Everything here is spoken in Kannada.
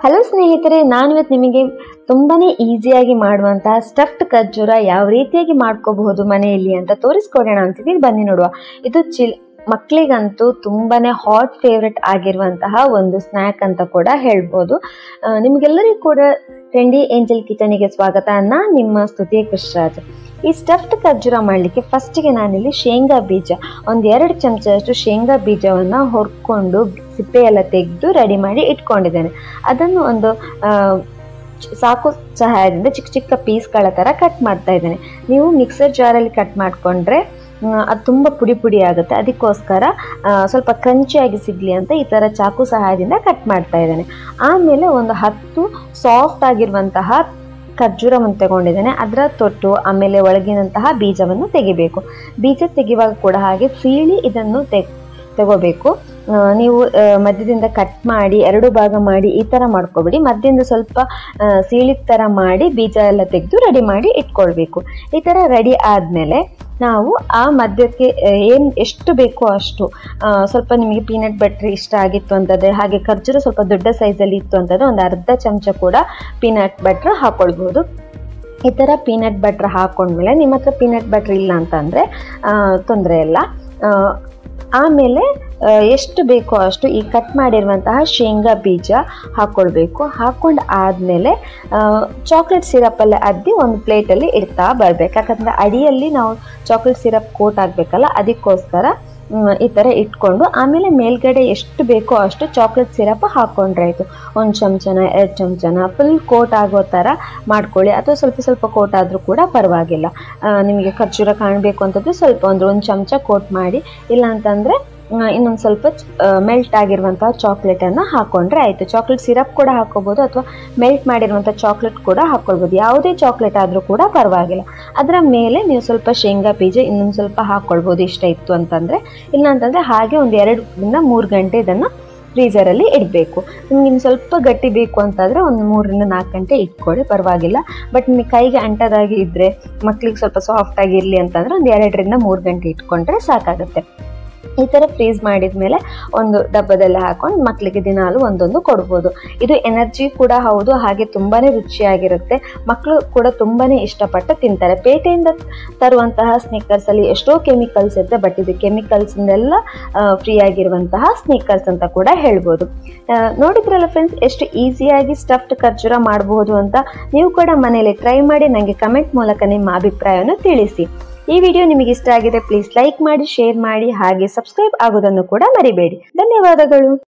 ಹಲೋ ಸ್ನೇಹಿತರೆ ನಾನು ಇವತ್ತು ನಿಮಗೆ ತುಂಬಾನೇ ಈಸಿಯಾಗಿ ಮಾಡುವಂತಹ ಸ್ಟಫ್ಡ್ ಖರ್ಜೂರ ಯಾವ ರೀತಿಯಾಗಿ ಮಾಡ್ಕೋಬಹುದು ಮನೆಯಲ್ಲಿ ಅಂತ ತೋರಿಸ್ಕೊಡೋಣ ಅಂತಿದ್ದೀನಿ ಬನ್ನಿ ನೋಡುವ ಇದು ಚಿಲ್ ಮಕ್ಕಳಿಗಂತೂ ತುಂಬಾನೇ ಹಾಟ್ ಫೇವ್ರೆಟ್ ಆಗಿರುವಂತಹ ಒಂದು ಸ್ನ್ಯಾಕ್ ಅಂತ ಕೂಡ ಹೇಳ್ಬೋದು ಆ, ನಿಮ್ಗೆಲ್ಲರಿಗೂ ಕೂಡ ಟ್ರೆಂಡಿ ಏಂಜಲ್ ಕಿಚನಿಗೆ ಸ್ವಾಗತ ನಾನು ನಿಮ್ಮ ಸ್ತುತಿಯ ಕೃಷ್ಣರಾಜ್ ಈ ಸ್ಟಫ್ಡ್ ಖರ್ಜೂರ ಮಾಡಲಿಕ್ಕೆ ಫಸ್ಟಿಗೆ ನಾನಿಲ್ಲಿ ಶೇಂಗಾ ಬೀಜ ಒಂದು ಎರಡು ಚಮಚದಷ್ಟು ಶೇಂಗಾ ಬೀಜವನ್ನು ಹೊರ್ಕೊಂಡು ಸಿಪ್ಪೆ ಎಲ್ಲ ತೆಗೆದು ರೆಡಿ ಮಾಡಿ ಇಟ್ಕೊಂಡಿದ್ದೇನೆ ಅದನ್ನು ಒಂದು ಆ, ಚ- ಸಾಕು ಸಹಾಯದಿಂದ ಚಿಕ್ಕ ಚಿಕ್ಕ ಪೀಸ್ಗಳ ಥರ ಕಟ್ ಮಾಡ್ತಾ ಇದ್ದೇನೆ ನೀವು ಮಿಕ್ಸರ್ ಜಾರಲ್ಲಿ ಕಟ್ ಮಾಡಿಕೊಂಡ್ರೆ ಅದು ತುಂಬ ಪುಡಿ ಪುಡಿ ಆಗುತ್ತೆ ಅದಕ್ಕೋಸ್ಕರ ಆ, ಸ್ವಲ್ಪ ಕ್ರಂಚಿಯಾಗಿ ಸಿಗಲಿ ಅಂತ ಈ ಥರ ಚಾಕು ಸಹಾಯದಿಂದ ಕಟ್ ಮಾಡ್ತಾ ಇದ್ದೇನೆ ಆಮೇಲೆ ಒಂದು ಹತ್ತು ಸಾಫ್ಟ್ ಆಗಿರುವಂತಹ ಖರ್ಜೂರವನ್ನು ತಗೊಂಡಿದ್ದೇನೆ ಅದರ ತೊಟ್ಟು ಆಮೇಲೆ ಒಳಗಿನಂತಹ ಬೀಜವನ್ನು ತೆಗಿಬೇಕು ಬೀಜ ತೆಗೆಯುವಾಗ ಕೂಡ ಹಾಗೆ ಸೀಳಿ ಇದನ್ನು ತೆಗ್ ತಗೋಬೇಕು ಆ, ನೀವು ಆ, ಮಧ್ಯದಿಂದ ಕಟ್ ಮಾಡಿ ಎರಡು ಭಾಗ ಮಾಡಿ ಈ ಥರ ಮಾಡ್ಕೊಬೇಡಿ ಮಧ್ಯದಿಂದ ಸ್ವಲ್ಪ ಆ, ಸೀಳಿದ ಥರ ಮಾಡಿ ಬೀಜ ಎಲ್ಲ ತೆಗೆದು ರೆಡಿ ಮಾಡಿ ಇಟ್ಕೊಳ್ಬೇಕು ಈ ಥರ ರೆಡಿ ಆದಮೇಲೆ ನಾವು ಆ ಮಧ್ಯಕ್ಕೆ ಏನು ಎಷ್ಟು ಬೇಕೋ ಅಷ್ಟು ಆ, ಸ್ವಲ್ಪ ನಿಮಗೆ ಪೀನಟ್ ಬಟರ್ ಇಷ್ಟ ಆಗಿತ್ತು ಅಂತಂದರೆ ಹಾಗೆ ಖರ್ಜೂರ ಸ್ವಲ್ಪ ದೊಡ್ಡ ಸೈಜಲ್ಲಿ ಇತ್ತು ಅಂತಂದರೆ ಒಂದು ಅರ್ಧ ಚಮಚ ಕೂಡ ಪೀನಟ್ ಬಟ್ರ್ ಹಾಕ್ಕೊಳ್ಬೋದು ಈ ಥರ ಪೀನಟ್ ಬಟ್ರ್ ಹಾಕ್ಕೊಂಡ್ಮೇಲೆ ನಿಮ್ಮ ಹತ್ರ ಪೀನಟ್ ಬಟ್ರ್ ಇಲ್ಲ ಅಂತಂದರೆ ತೊಂದರೆ ಇಲ್ಲ ಆ, ಆಮೇಲೆ ಆ, ಎಷ್ಟು ಬೇಕೋ ಅಷ್ಟು ಈ ಕಟ್ ಮಾಡಿರುವಂತಹ ಶೇಂಗಾ ಬೀಜ ಹಾಕ್ಕೊಳ್ಬೇಕು ಹಾಕ್ಕೊಂಡು ಆದಮೇಲೆ ಚಾಕ್ಲೇಟ್ ಸಿರಪಲ್ಲಿ ಅದ್ದಿ ಒಂದು ಪ್ಲೇಟಲ್ಲಿ ಇಡ್ತಾ ಬರಬೇಕು ಯಾಕಂದರೆ ಅಡಿಯಲ್ಲಿ ನಾವು ಚಾಕ್ಲೇಟ್ ಸಿರಪ್ ಕೋಟ್ ಆಗಬೇಕಲ್ಲ ಅದಕ್ಕೋಸ್ಕರ ಮ್, ಈ ಥರ ಇಟ್ಕೊಂಡು ಆಮೇಲೆ ಮೇಲ್ಗಡೆ ಎಷ್ಟು ಬೇಕೋ ಅಷ್ಟು ಚಾಕ್ಲೇಟ್ ಸಿರಪ್ ಹಾಕ್ಕೊಂಡ್ರೆ ಆಯಿತು ಒಂದು ಚಮಚನ ಎರಡು ಚಮಚನ ಫುಲ್ ಕೋಟ್ ಆಗೋ ಥರ ಮಾಡ್ಕೊಳ್ಳಿ ಅಥವಾ ಸ್ವಲ್ಪ ಸ್ವಲ್ಪ ಕೋಟ್ ಆದರೂ ಕೂಡ ಪರವಾಗಿಲ್ಲ ಆ, ನಿಮಗೆ ಖರ್ಜೂರ ಕಾಣಬೇಕು ಅಂತಂದರೆ ಸ್ವಲ್ಪ ಒಂದು ಒಂದು ಚಮಚ ಕೋಟ್ ಮಾಡಿ ಇಲ್ಲ ಅಂತಂದರೆ ಇನ್ನೊಂದು ಸ್ವಲ್ಪ ಮೆಲ್ಟ್ ಆಗಿರುವಂತಹ ಚಾಕ್ಲೇಟನ್ನು ಹಾಕ್ಕೊಂಡ್ರೆ ಆಯಿತು ಚಾಕ್ಲೇಟ್ ಸಿರಪ್ ಕೂಡ ಹಾಕ್ಕೋಬೋದು ಅಥವಾ ಮೆಲ್ಟ್ ಮಾಡಿರುವಂಥ ಚಾಕ್ಲೇಟ್ ಕೂಡ ಹಾಕ್ಕೊಳ್ಬೋದು ಯಾವುದೇ ಚಾಕ್ಲೇಟ್ ಆದರೂ ಕೂಡ ಪರವಾಗಿಲ್ಲ ಅದರ ಮೇಲೆ ನೀವು ಸ್ವಲ್ಪ ಶೇಂಗಾ ಬೀಜ ಇನ್ನೊಂದು ಸ್ವಲ್ಪ ಹಾಕ್ಕೊಳ್ಬೋದು ಇಷ್ಟ ಇತ್ತು ಅಂತಂದರೆ ಇಲ್ಲ ಅಂತಂದರೆ ಹಾಗೆ ಒಂದು ಎರಡರಿಂದ ಮೂರು ಗಂಟೆ ಇದನ್ನು ಫ್ರೀಸರಲ್ಲಿ ಇಡಬೇಕು ನಿಮ್ಗೆ ಇನ್ನು ಸ್ವಲ್ಪ ಗಟ್ಟಿ ಬೇಕು ಅಂತಾದರೆ ಒಂದು ಮೂರರಿಂದ ನಾಲ್ಕು ಗಂಟೆ ಇಟ್ಕೊಳ್ಳಿ ಪರವಾಗಿಲ್ಲ ಬಟ್ ನಿಮಗೆ ಕೈಗೆ ಅಂಟದಾಗಿ ಇದ್ದರೆ ಮಕ್ಳಿಗೆ ಸ್ವಲ್ಪ ಸಾಫ್ಟ್ ಆಗಿರಲಿ ಅಂತಂದರೆ ಒಂದು ಎರಡರಿಂದ ಮೂರು ಗಂಟೆ ಇಟ್ಕೊಂಡ್ರೆ ಸಾಕಾಗುತ್ತೆ ಈ ಥರ ಫ್ರೀಸ್ ಮಾಡಿದ ಮೇಲೆ ಒಂದು ಡಬ್ಬದಲ್ಲಿ ಹಾಕೊಂಡು ಮಕ್ಕಳಿಗೆ ದಿನಾಲು ಒಂದೊಂದು ಕೊಡ್ಬೋದು ಇದು ಎನರ್ಜಿ ಕೂಡ ಹೌದು ಹಾಗೆ ತುಂಬಾ ರುಚಿಯಾಗಿರುತ್ತೆ ಮಕ್ಕಳು ಕೂಡ ತುಂಬಾ ಇಷ್ಟಪಟ್ಟು ತಿಂತಾರೆ ಪೇಟೆಯಿಂದ ತರುವಂತಹ ಸ್ನೇಕರ್ಸಲ್ಲಿ ಎಷ್ಟೋ ಕೆಮಿಕಲ್ಸ್ ಇರುತ್ತೆ ಬಟ್ ಇದು ಕೆಮಿಕಲ್ಸಿಂದೆಲ್ಲ ಫ್ರೀ ಆಗಿರುವಂತಹ ಸ್ನೇಕರ್ಸ್ ಅಂತ ಕೂಡ ಹೇಳ್ಬೋದು ಆ, ನೋಡಿದ್ರಲ್ಲ ಫ್ರೆಂಡ್ಸ್ ಎಷ್ಟು ಈಸಿಯಾಗಿ ಸ್ಟಫ್ಡ್ ಖರ್ಜೂರ ಮಾಡಬಹುದು ಅಂತ ನೀವು ಕೂಡ ಮನೆಯಲ್ಲಿ ಟ್ರೈ ಮಾಡಿ ನನಗೆ ಕಮೆಂಟ್ ಮೂಲಕ ನಿಮ್ಮ ಅಭಿಪ್ರಾಯವನ್ನು ತಿಳಿಸಿ ಈ ವಿಡಿಯೋ ನಿಮಗೆ ಇಷ್ಟ ಆಗಿದೆ ಪ್ಲೀಸ್ ಲೈಕ್ ಮಾಡಿ ಶೇರ್ ಮಾಡಿ ಹಾಗೆ ಸಬ್ಸ್ಕ್ರೈಬ್ ಆಗೋದನ್ನು ಕೂಡ ಮರಿಬೇಡಿ ಧನ್ಯವಾದಗಳು